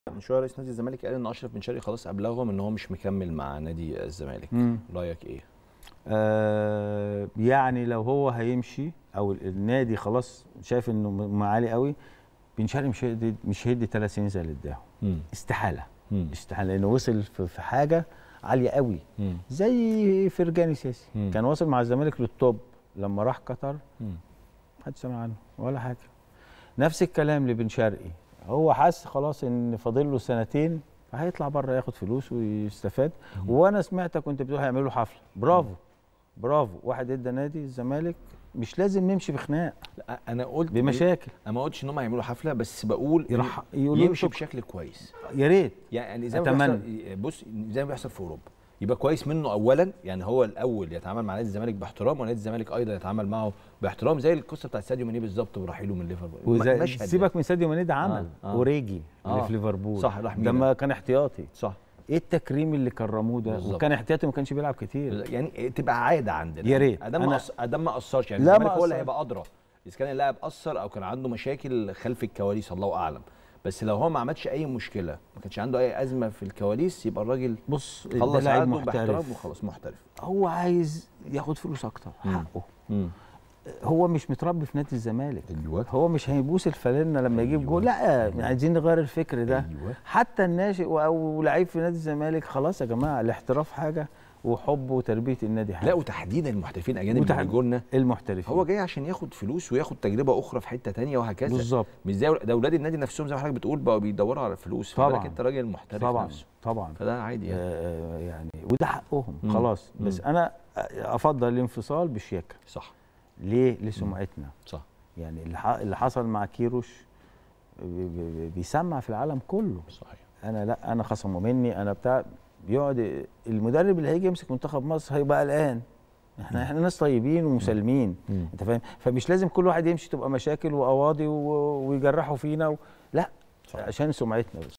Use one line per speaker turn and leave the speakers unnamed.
من شويه رئيس نادي الزمالك قال ان اشرف بن شرقي خلاص ابلغهم ان هو مش مكمل مع نادي الزمالك
مم.
رايك ايه
آه يعني لو هو هيمشي او النادي خلاص شايف انه م- عالي قوي بن شرقي مش هيدي مش هيدي ثلاث سنين زي اللي اداهم
مم.
استحاله
مم.
استحاله لانه وصل في في حاجه عاليه قوي
مم.
زي فرجاني سياسي
مم.
كان واصل مع الزمالك للتوب لما راح قطر
مم.
محدش سمع عنه ولا حاجه نفس الكلام لبن شرقي هو حس خلاص ان فاضل له سنتين هيطلع بره ياخد فلوس ويستفاد وانا سمعتك كنت بتقول هيعملوا له حفله برافو برافو واحد ادى نادي الزمالك مش لازم نمشي بخناق
لا انا قلت
بمشاكل
انا ما قلتش ان هم هيعملوا حفله بس بقول إن
يرح- يقولوا
يمشي
شكرا.
بشكل كويس
يا ريت
يعني زي ما
أتمنى.
بيحصل بص زي ما بيحصل في اوروبا يبقى كويس منه اولا يعني هو الاول يتعامل مع نادي الزمالك باحترام ونادي الزمالك ايضا يتعامل معه باحترام زي القصه بتاعت ساديو ماني بالظبط ورحيله من ليفربول
وزي
مشهد
سيبك من ساديو ماني ده عمل
آه، آه.
اوريجي اللي
آه.
في ليفربول
صح، راح
ده
ميلان.
ما كان احتياطي
صح
ايه التكريم اللي كرموه ده
بالظبط.
وكان احتياطي ما كانش بيلعب كتير
يعني تبقى عاده عندنا
يا ريت.
ادام ما
أنا-
أص- ادام ما اثرش يعني
لا، ما
الزمالك هو اللي
أثر.
هيبقى ادرى اذا كان اللاعب اثر او كان عنده مشاكل خلف الكواليس الله اعلم بس لو هو ما عملش اي مشكله ما كانش عنده اي ازمه في الكواليس يبقى الراجل
بص ده
خلص
لعيب
عقده باحترام
محترف
وخلاص محترف
هو عايز ياخد فلوس اكتر
مم.
حقه
مم.
هو مش متربي في نادي الزمالك
ايوه
هو مش هيبوس الفانلة لما يجيب
أيوة.
جول لا
أيوة.
عايزين نغير الفكر ده
أيوة.
حتى الناشئ او لعيب في نادي الزمالك خلاص يا جماعه الاحتراف حاجه وحب وتربيه النادي حاجه
لا وتحديدا المحترفين الاجانب اللي
وتحد-
بيجوا لنا
المحترفين
هو جاي عشان ياخد فلوس وياخد تجربه اخرى في حته تانية وهكذا
بالظبط
مش زي ده اولاد النادي نفسهم زي ما حضرتك بتقول بقوا بيدوروا على الفلوس خلي بالك
طبعاً.
انت راجل محترف
طبعا
نفسه
طبعا
فده عادي يعني
آه يعني وده حقهم
مم.
خلاص بس
مم.
انا افضل الانفصال بشياكه
صح
ليه لسمعتنا
صح
يعني اللي ح- اللي حصل مع كيروش بي- بي- بيسمع في العالم كله
صحيح
انا لا انا خصموا مني انا بتاع بيقعد المدرب اللي هيجي يمسك منتخب مصر هيبقى قلقان احنا احنا ناس طيبين ومسالمين
مم.
انت فاهم فمش لازم كل واحد يمشي تبقى مشاكل وقواضي و- ويجرحوا فينا و... لا
صحيح.
عشان سمعتنا بس